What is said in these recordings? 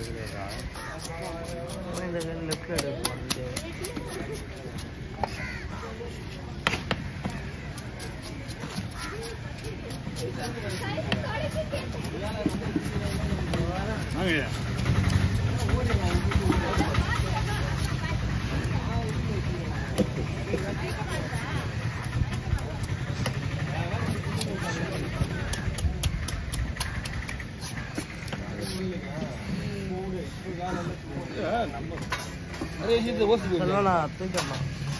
எடுக்கிறதா இந்த லெஃப்ட்ல எடுக்க வாங்க நிறைய விஷயத்தை ஓசி சொல்லலாம் தூக்கிடலாம்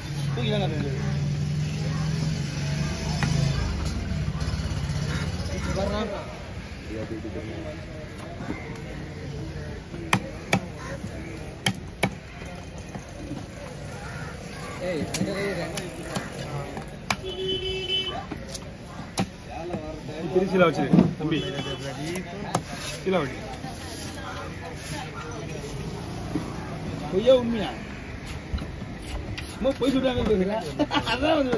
திருச்சியில் வச்சிரு தம்பி கீழே வச்சு பொய்யா உண்மையா சும்மா பொய் சொல்றாங்க அதான் வந்து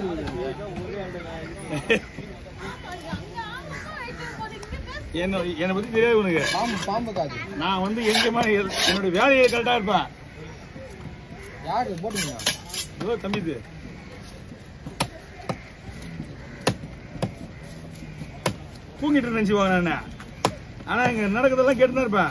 என்ன என்னை பத்தி தெரியாது உனக்கு பாம்பு பாம்பு காது நான் வந்து எங்கேயுமா என்னோட வேலையை கரெக்டா இருப்பேன் யாரு போட்டுங்க இதோ தம்பி இது தூங்கிட்டு நினைச்சுவாங்க நான் ஆனா இங்க நடக்கிறதெல்லாம் கேட்டு தான் இருப்பேன்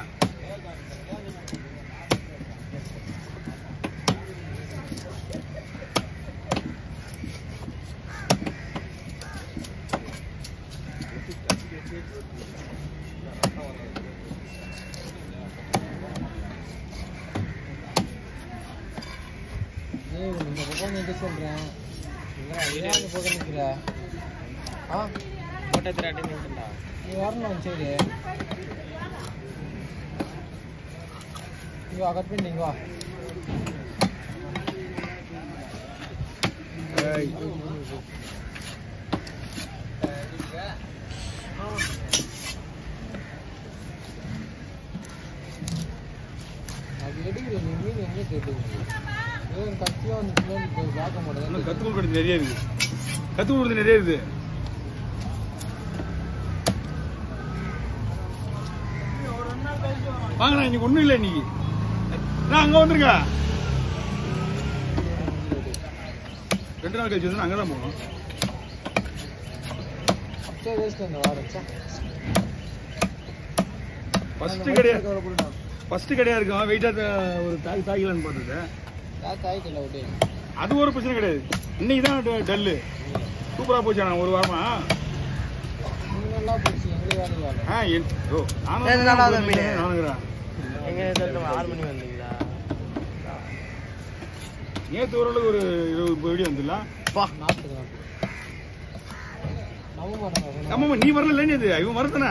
ஏய் இந்த பக்கம் நின்று சொல்றேன் இல்ல அந்த பக்கம் நிக்கிற ஆ போட்டத்துல அடி நின்றுடா நீ வரணும் சரி இங்க வா கட் பண்ணி இங்க வா ஏய், அது எடுக்கிற நீ மீன் எங்கே கேட்டுங்க ஏன் கத்தியா வந்து பின்னாடி போய் பார்க்க இன்னும் மாட்டேன் கத்துக் கொடுக்கறது நிறைய இருக்கு கத்துக் கொடுக்கறது நிறைய இருக்கு வாங்கண்ணா இன்னைக்கு ஒண்ணும் இல்லை இன்னைக்கு நான் அங்க வந்துருங்க ரெண்டு நாள் கழிச்சு வந்து அங்கே தான் போகணும் அப்படியே வேஸ்ட் அந்த வாரம் சார் ஃபர்ஸ்ட் கிடையாது ஃபர்ஸ்ட் கிடையாது இருக்கும் வெயிட்டா ஒரு தாய் தாய்க்கலான்னு பார்த்தது யாருக்கு ஆயிட்டில்ல விட்டு அது ஒரு பிரச்சனை கிடையாது இன்னைக்கு தான் டல்லு சூப்பரா போச்சு நான் ஒரு வாரமா நீங்க நல்லா போச்சு எங்களுக்கு வேலை வேலை ஆ என் ஓ நானும் ஏது நல்லா தான் மீன். நானுங்கிறேன் எங்க இடத்துல ஆறு மணி வந்தீங்களா நேற்று ஓரளவுக்கு ஒரு இருபது முப்பது வீடியோ வந்துடலாம் நாட்டுக்கு நாட்டு நம்ப மாட்டாங்க நம்ம நீ வரல இது இவன் வரதானே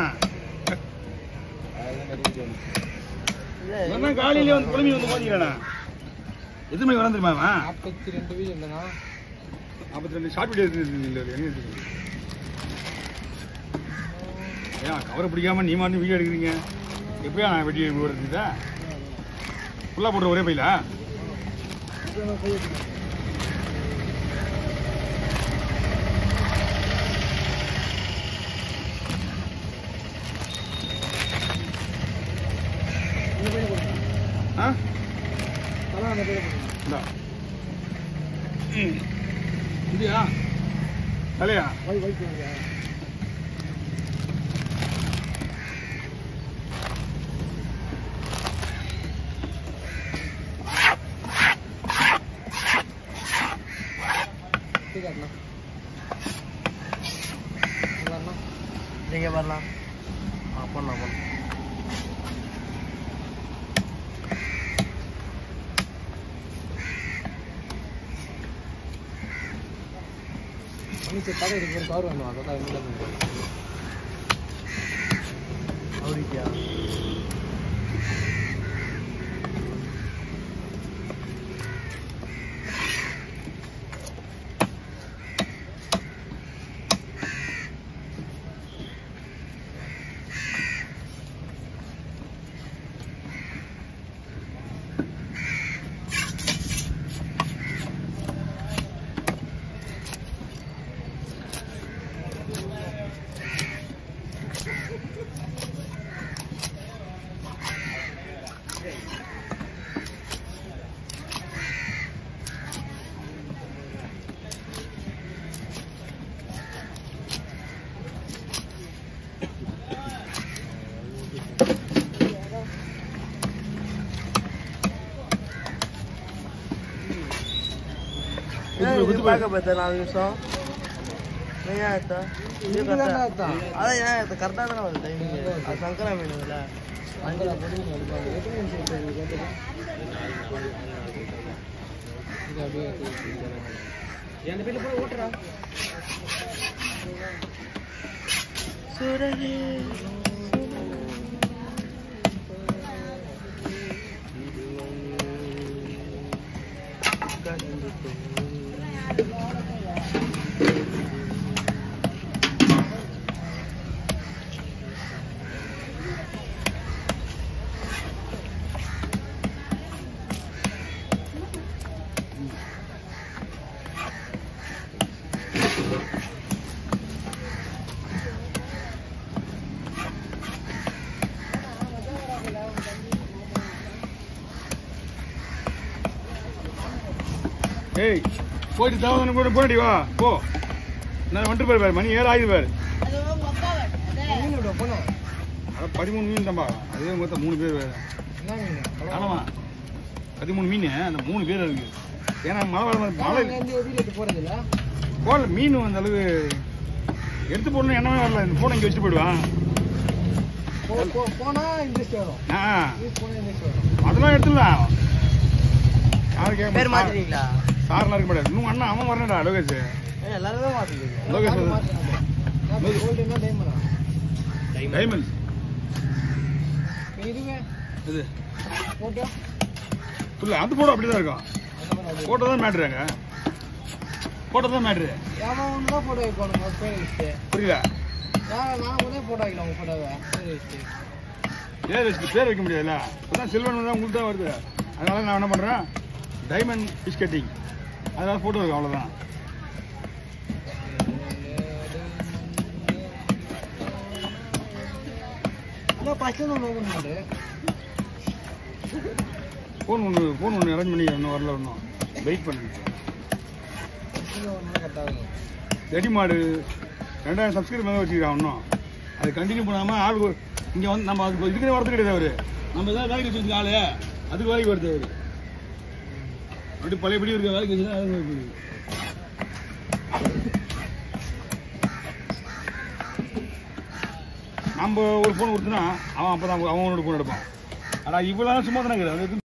இவன் காலையிலே வந்து குழம்பி வந்து பாத்தீங்களாண்ணா எத்தனை மணிக்கு வரேன் தெரியுமா அவன் நாற்பத்தி ரெண்டு வீடு இல்லைண்ணா நாற்பத்தி ரெண்டு ஷார்ட் வீடியோ இல்லை என்ன எடுத்துக்கீங்க ஏன் கவரை பிடிக்காம நீ மாட்டு வீடியோ எடுக்கிறீங்க எப்படியா நான் வெட்டி எடுத்துக்கிட்டா ஃபுல்லாக போட்டு ஒரே பையில ஆ இந்தா. ம். இந்தியா தலையா நீங்க வரலாம் பண்ணலாம் பண்ணலாம் மனுஷன் கடை இருக்கு ஒரு கவர் வேணும் அதான் என்ன அப்படியா குத்து குத்து பார்க்க பார்த்தா நாலு நிமிஷம் ஏன் எடுத்தா இது இதுக்கு தானே கரெக்டா எடுத்தான். அதான் ஏன் எடுத்த கரெக்டாக தானே வருது டைமிங் அது சங்கரா மீனுங்களா அங்கே பொடிங்க எடுப்பாங்க எத்தனை நிமிஷம் இருக்குது கேட்டது இது அப்படியே என் வீட்டில் போய் ஓட்டுறா சுரகி ஏய் போயிட்டு தவறு கூட போனடி வா போ நான் வந்துட்டு பாரு பாரு மணி ஏழு ஆயுது பாரு மீன் விட போனேன் அதான் பதிமூணு மீன் தான்பா அதே மொத்தம் மூணு பேர் வேறு என்ன மீன் ஆமாம் பதிமூணு மீன் அந்த மூணு பேர் இருக்கு ஏன்னா மழை வர மாதிரி மழை இருந்து வெளியிட்டு போறது இல்ல போடல மீன் அந்த அளவு எடுத்து போடணும் எண்ணமே வரல இந்த ஃபோனை இங்கே வச்சுட்டு போயிடுவான் போ- போ- போனா இன்ட்ரெஸ்ட் வரும் ஆ யூஸ் போனா இன்ட்ரெஸ்ட் வரும் அதெல்லாம் எடுத்துடலாம் யாரும் கேட்க பேர் மாட்டா. மாத்திட்டீங்களா சார்லாம் இருக்க மாட்டாரு இன்னும் அண்ணா அவன் வரணும்டா லோகேஷ் ஏன் எல்லாருமே மாத்திட்டீங்க லோகேஷ் காசு வந்து- மாத்தணும். நான் கோல்டு என்ன டைம் பண்ணா டைமண்ட் இதுவே இது போட்டோ இல்லை அது போட அப்படி தான் இருக்கும் அந்த மாதிரி அது. போட்டோ தான் மேட்ருங்க போட்டோ தான் மேட்ரு எவன் ஒன்று தான் போட்டோ வைக்கணும் ஒரு பேர் வச்சுட்டு புரியல நான் நான் உடனே போட்டோ வைக்கலாம் உங்கள் ஃபோட்டோவை பேர் வச்சுட்டு பேர் வச்சு பேர் வைக்க முடியாதுல்ல இப்போதான் சில்வன் தான் உங்களுக்கு தான் வருது அதனால நான் என்ன பண்ணுறேன் டைமண்ட் ஃபிஷ் கட்டிங் அதனால ஃபோட்டோ இருக்கும் அவ்வளோதான் இல்லை ஃபஸ்ட்டு ஒன்று ஓப்பன் பண்ணு ஃபோன் ஒன்று ஃபோன் ஒன்று அரேஞ்ச் பண்ணி இன்னும் வரல இன்னும் வெயிட் பண்ணுங்க ஃபஸ்ட்டு ஒன்று கரெக்டாகும் ரெடி மாடு ரெண்டாயிரம் சப்ஸ்கிரைப் மேலே வச்சுக்கிறான் இன்னும் அது கண்டினியூ பண்ணாமல் ஆள் இங்கே வந்து நம்ம அதுக்கு இதுக்குன்னு வரது கிடையாது அவரு நம்ம ஏதாவது வேலைக்கு வச்சுருக்க ஆளு அதுக்கு வேலைக்கு வருது அவரு அப்படி பழையபடி இருக்க வேலைக்கு வச்சு தான் வருது நம்ம ஒரு ஃபோன் கொடுத்தோன்னா அவன் அப்போ தான் அவனோட ஃபோன் எடுப்பான் ஆனால் இவ்வளோ சும்மா தானே இருக்குது அது